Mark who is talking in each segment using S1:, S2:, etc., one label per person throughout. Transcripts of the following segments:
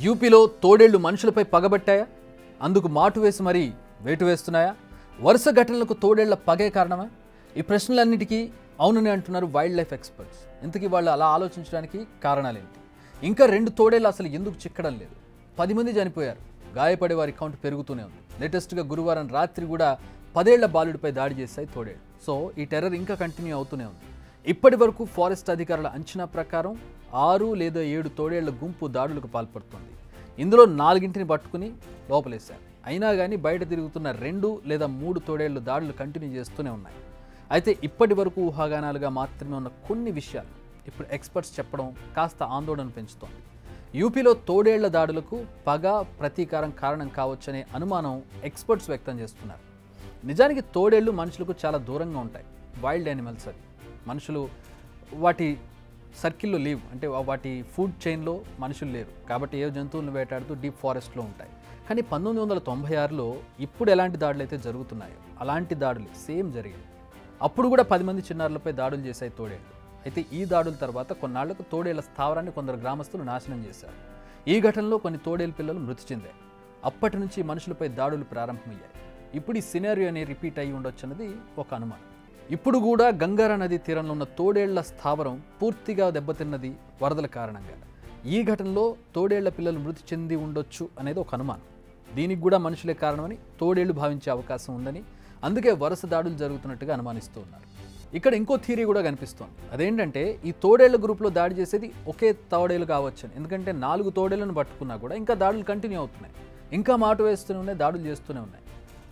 S1: యూపీలో తోడేళ్లు మనుషులపై పగబట్టాయా అందుకు మాటు వేసి మరీ వేటు వేస్తున్నాయా వరుస ఘటనలకు తోడేళ్ల పగే కారణమా ఈ ప్రశ్నలన్నిటికీ అవునని అంటున్నారు వైల్డ్ లైఫ్ ఎక్స్పర్ట్స్ ఇంతకీ వాళ్ళు అలా ఆలోచించడానికి కారణాలేంటి ఇంకా రెండు తోడేళ్ళు అసలు ఎందుకు చిక్కడం లేదు పది మంది చనిపోయారు గాయపడే వారి కౌంట్ పెరుగుతూనే ఉంది లేటెస్ట్గా గురువారం రాత్రి కూడా పదేళ్ల బాలుడిపై దాడి చేశాయి తోడేళ్ళు సో ఈ టెర్రర్ ఇంకా కంటిన్యూ అవుతూనే ఉంది ఇప్పటి వరకు ఫారెస్ట్ అధికారుల అంచనా ప్రకారం ఆరు లేదా ఏడు తోడేళ్ల గుంపు దాడులకు పాల్పడుతుంది ఇందులో నాలుగింటిని పట్టుకుని లోపలేశారు అయినా కానీ బయట తిరుగుతున్న రెండు లేదా మూడు తోడేళ్లు దాడులు కంటిన్యూ చేస్తూనే ఉన్నాయి అయితే ఇప్పటి వరకు ఊహాగానాలుగా మాత్రమే ఉన్న కొన్ని విషయాలు ఇప్పుడు ఎక్స్పర్ట్స్ చెప్పడం కాస్త ఆందోళన పెంచుతోంది యూపీలో తోడేళ్ల దాడులకు పగ ప్రతీకారం కారణం కావచ్చనే అనుమానం ఎక్స్పర్ట్స్ వ్యక్తం చేస్తున్నారు నిజానికి తోడేళ్లు మనుషులకు చాలా దూరంగా ఉంటాయి వైల్డ్ యానిమల్స్ అవి మనుషులు వాటి సర్కిల్లో లీవ్ అంటే వా- వాటి ఫుడ్ చైన్లో మనుషులు లేరు కాబట్టి ఏ జంతువులను వేటాడుతూ డీప్ ఫారెస్ట్లో ఉంటాయి కానీ పంతొమ్మిది వందల తొంభై ఆరులో ఇప్పుడు ఎలాంటి దాడులు అయితే జరుగుతున్నాయో అలాంటి దాడులు సేమ్ జరిగాయి అప్పుడు కూడా పది మంది చిన్నారులపై దాడులు చేశాయి తోడేళ్లు అయితే ఈ దాడుల తర్వాత కొన్నాళ్లకు తోడేళ్ల స్థావరాన్ని కొందరు గ్రామస్తులు నాశనం చేశారు ఈ ఘటనలో కొన్ని తోడేలు పిల్లలు మృతి చెందాయి అప్పటి నుంచి మనుషులపై దాడులు ప్రారంభమయ్యాయి ఇప్పుడు ఈ సినారియోనే రిపీట్ అయి ఉండొచ్చన్నది ఒక అనుమానం ఇప్పుడు కూడా గంగారా నది తీరంలో ఉన్న తోడేళ్ల స్థావరం పూర్తిగా దెబ్బతిన్నది వరదల కారణంగా ఈ ఘటనలో తోడేళ్ల పిల్లలు మృతి చెంది ఉండొచ్చు అనేది ఒక అనుమానం దీనికి కూడా మనుషులే కారణమని తోడేళ్లు భావించే అవకాశం ఉందని అందుకే వరుస దాడులు జరుగుతున్నట్టుగా అనుమానిస్తూ ఉన్నారు ఇక్కడ ఇంకో థీరీ కూడా కనిపిస్తోంది అదేంటంటే ఈ తోడేళ్ల గ్రూప్లో దాడి చేసేది ఒకే తోడేలు కావచ్చని ఎందుకంటే నాలుగు తోడేళ్లను పట్టుకున్నా కూడా ఇంకా దాడులు కంటిన్యూ అవుతున్నాయి ఇంకా మాటు వేస్తూనే ఉన్నాయి దాడులు చేస్తూనే ఉన్నాయి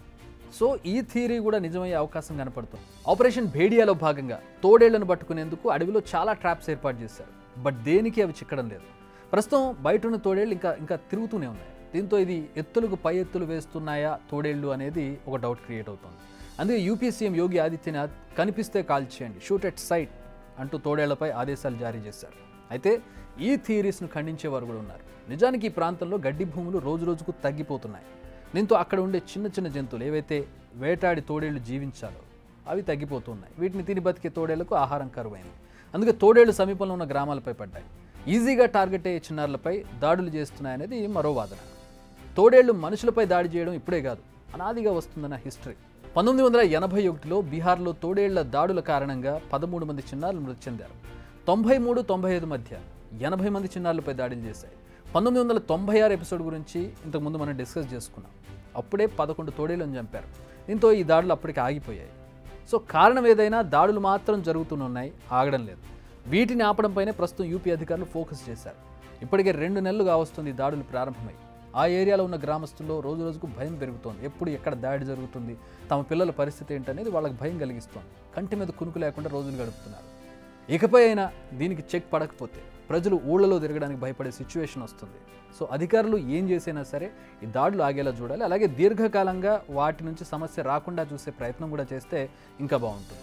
S1: సో ఈ థియరీ కూడా నిజమయ్యే అవకాశం కనపడుతుంది ఆపరేషన్ భేడియాలో భాగంగా తోడేళ్లను పట్టుకునేందుకు అడవిలో చాలా ట్రాప్స్ ఏర్పాటు చేశారు బట్ దేనికి అవి చిక్కడం లేదు ప్రస్తుతం బయట ఉన్న తోడేళ్ళు ఇంకా ఇంకా తిరుగుతూనే ఉన్నాయి దీంతో ఇది ఎత్తులకు పై ఎత్తులు వేస్తున్నాయా తోడేళ్ళు అనేది ఒక డౌట్ క్రియేట్ అవుతుంది అందుకే యూపీ సీఎం యోగి ఆదిత్యనాథ్ కనిపిస్తే కాల్ చేయండి షూట్ ఎట్ సైట్ అంటూ తోడేళ్లపై ఆదేశాలు జారీ చేశారు అయితే ఈ థియరీస్ను ఖండించేవారు కూడా ఉన్నారు నిజానికి ఈ ప్రాంతంలో గడ్డి భూములు రోజు రోజుకు తగ్గిపోతున్నాయి దీంతో అక్కడ ఉండే చిన్న చిన్న జంతువులు ఏవైతే వేటాడి తోడేళ్లు జీవించాలో అవి తగ్గిపోతున్నాయి వీటిని తిని బతికే తోడేళ్లకు ఆహారం కరువైంది అందుకే తోడేళ్లు సమీపంలో ఉన్న గ్రామాలపై పడ్డాయి ఈజీగా టార్గెట్ అయ్యే చిన్నారులపై దాడులు చేస్తున్నాయనేది మరో వాదన తోడేళ్లు మనుషులపై దాడి చేయడం ఇప్పుడే కాదు అనాదిగా వస్తుందన్న హిస్టరీ పంతొమ్మిది వందల ఎనభై ఒకటిలో బీహార్లో తోడేళ్ల దాడుల కారణంగా పదమూడు మంది చిన్నారులు మృతి చెందారు తొంభై మూడు తొంభై ఐదు మధ్య ఎనభై మంది చిన్నారులపై దాడులు చేశాయి పంతొమ్మిది వందల తొంభై ఆరు ఎపిసోడ్ గురించి ఇంతకుముందు మనం డిస్కస్ చేసుకున్నాం అప్పుడే పదకొండు తోడేళ్లను చంపారు దీంతో ఈ దాడులు అప్పటికి ఆగిపోయాయి సో కారణం ఏదైనా దాడులు మాత్రం జరుగుతూనే ఉన్నాయి ఆగడం లేదు వీటిని ఆపడంపైనే ప్రస్తుతం యూపీ అధికారులు ఫోకస్ చేశారు ఇప్పటికే రెండు నెలలు కావస్తుంది ఈ దాడులు ప్రారంభమై ఆ ఏరియాలో ఉన్న గ్రామస్తుల్లో రోజు రోజుకు భయం పెరుగుతోంది ఎప్పుడు ఎక్కడ దాడి జరుగుతుంది తమ పిల్లల పరిస్థితి ఏంటనేది వాళ్ళకి భయం కలిగిస్తోంది కంటి మీద కునుకు లేకుండా రోజులు గడుపుతున్నారు ఇకపై అయినా దీనికి చెక్ పడకపోతే ప్రజలు ఊళ్ళలో తిరగడానికి భయపడే సిచ్యువేషన్ వస్తుంది సో అధికారులు ఏం చేసైనా సరే ఈ దాడులు ఆగేలా చూడాలి అలాగే దీర్ఘకాలంగా వాటి నుంచి సమస్య రాకుండా చూసే ప్రయత్నం కూడా చేస్తే ఇంకా బాగుంటుంది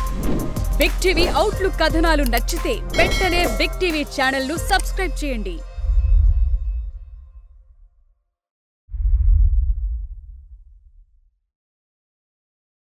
S2: బిగ్ టీవీ అవుట్లుక్ కథనాలు నచ్చితే వెంటనే బిగ్ టీవీ ఛానల్ ను సబ్స్క్రైబ్ చేయండి